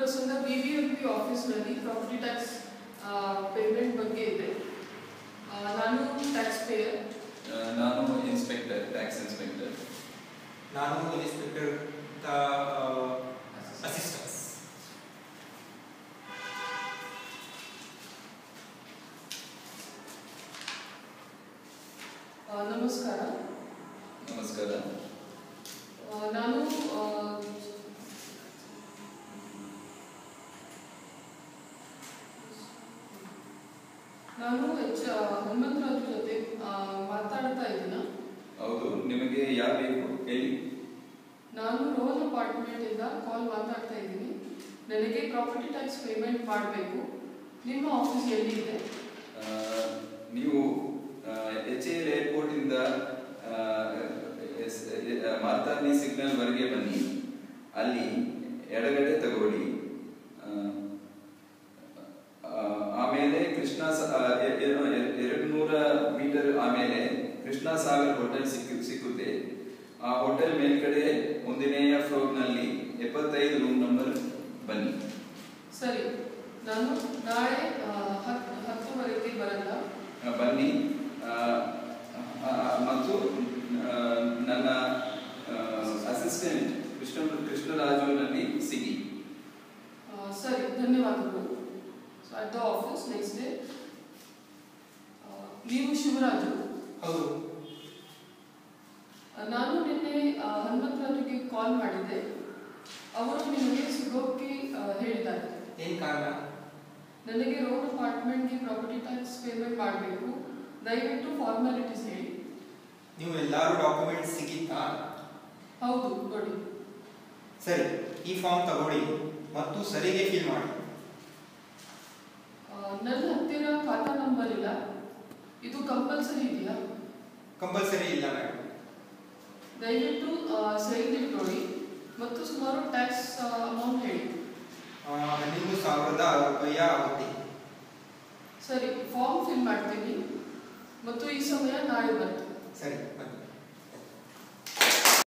ಪ್ರಸಂಗ B B M P ಆಫೀಸ್ನಲ್ಲಿ property tax payment ಬಗ್ಗೆ ಇದೆ ಆ, ನಾನು ಟ್ಯಾಕ್ಸ್ ಪೇಯರ್ ಆ, ನಾನು ಇನ್ಸ್ಪೆಕ್ಟರ್ ಟ್ಯಾಕ್ಸ್ ಇನ್ಸ್ಪೆಕ್ಟರ್ ನಾನು ಇನ್ಸ್ಪೆಕ್ಟರ್ ಅಸಿಸ್ಟೆಂಟ್ ನಮಸ್ಕಾರ ನಮಸ್ಕಾರ ಆ, ನಾನು ಆ, ನಾನು ಎಚ್ ಹನುಮಂತರಾಜು ಜೊತೆ ಆ, ಮಾತಾಡ್ತಾ ಇದ್ದೀನ ಹೌದು ನಿಮಗೆ ಯಾವ ಬೇಕು ಹೇಳಿ ನಾನು ರೋಹನ್ ಅಪಾರ್ಟ್ಮೆಂಟ್ ಇಂದ ಕಾಲ್ ಮಾತಾಡ್ತಾ ಇದ್ದೀನಿ ನನಗೆ ಪ್ರಾಪರ್ಟಿ ಟ್ಯಾಕ್ಸ್ ಪೇಮೆಂಟ್ ಮಾಡಬೇಕು ನಿಮ್ಮ ಆಫೀಸ್ ಎಲ್ಲಿ ಇದೆ ಆ, ನೀವು ಎಚ್ ಎಲ್ ಏರ್ಪೋರ್ಟ್ ಇಂದ ಆ, ಎಸ್- ಎ- ಮಾರ್ತಾನಿ ಸಿಗ್ನಲ್ ವರೆಗೆ ಬನ್ನಿ ಅಲ್ಲಿ ಎಡಗಡೆ ತಗೊಳ್ಳಿ ಆ, ಆ, ಆಮೇಲೆ ಕೃಷ್ಣ ಸ- ಆ, ಎ- ಎ- ಎ- ಎರಡು ನೂರ ಮೀಟರ್ ಆಮೇಲೆ ಕೃಷ್ಣ ಸಾಗರ್ ಹೋಟೆಲ್ ಸಿಕ್ಕು ಸಿಕ್ಕುತ್ತೆ ಆ ಹೋಟೆಲ್ ಮೇಲ್ಗಡೆ ಒಂದನೆಯ ಫ್ಲೋರ್ನಲ್ಲಿ ಎಪ್ಪತ್ತೈದು ರೂಮ್ ನಂಬರ್ ಬನ್ನಿ ಸರಿ ನಾನು ನಾಳೆ ಆ, ಹತ್ತು ಹತ್ತುವರೆಗೆ ಬರಲ್ಲ ಆ, ಬನ್ನಿ ಆ, ಆ, ಮತ್ತು ಆ, ನನ್ನ ಅಸಿಸ್ಟೆಂಟ್ ಕೃಷ್ಣ ಕೃಷ್ಣರಾಜುನಲ್ಲಿ ಸಿಗಿ ಆ, ಸರಿ ಧನ್ಯವಾದಗಳು so at the office next day ನೀವು ಶಿವರಾಜು ಹೌದು ಆ, ನಾನು ನಿನ್ನೆ ಆ, ಹನುಮಂತರಾಜುಗೆ ಕಾಲ್ ಮಾಡಿದ್ದೆ ಅವರು ನಿಮಗೆ ಸಿಗೋಕ್ಕೆ ಆ, ಹೇಳಿದ್ದಾರೆ ಏನ್ ಕಾರಣ ನನಗೆ ರೋಡ್ ಅಪಾರ್ಟ್ಮೆಂಟ್ಗೆ ಪ್ರಾಪರ್ಟಿ ಟ್ಯಾಕ್ಸ್ ಪೇಮೆಂಟ್ ಮಾಡಬೇಕು ದಯವಿಟ್ಟು ಫಾರ್ಮಾಲಿಟೀಸ್ ಹೇಳಿ ನೀವು ಎಲ್ಲಾರು ಡಾಕ್ಯುಮೆಂಟ್ಸ್ ಸಿಗಿತ್ತಾ ಹೌದು ನೋಡಿ ಸರಿ ಈ ಫಾರ್ಮ್ ತಗೊಳ್ಳಿ ಮತ್ತು ಸರಿಗೆ ಫಿಲ್ ಮಾಡಿ ಆ, ನನ್ನ ಹತ್ತಿರ ಖಾತಾ ನಂಬರ್ ಇಲ್ಲ ಇದು ಕಂಪಲ್ಸರಿ ಇದೆಯಾ ಕಂಪಲ್ಸರಿ ಇಲ್ಲ ಮೇಡಮ್ ದಯವಿಟ್ಟು ಸೈನ್ ನೋಡಿ ಮತ್ತು ಸುಮಾರು ಟ್ಯಾಕ್ಸ್ ಅಮೌಂಟ್ ಹೇಳಿ ಹನ್ನೊಂದು ಸಾವಿರದ ರೂಪಾಯಿ ಆಗುತ್ತೆ ಸರಿ ಫಾರ್ಮ್ ಫಿಲ್ ಮಾಡ್ತೀನಿ ಮತ್ತು ಈ ಸಮಯ ನಾಳೆ ಬರ್ತೀನಿ ಸರಿ ಬನ್ನಿ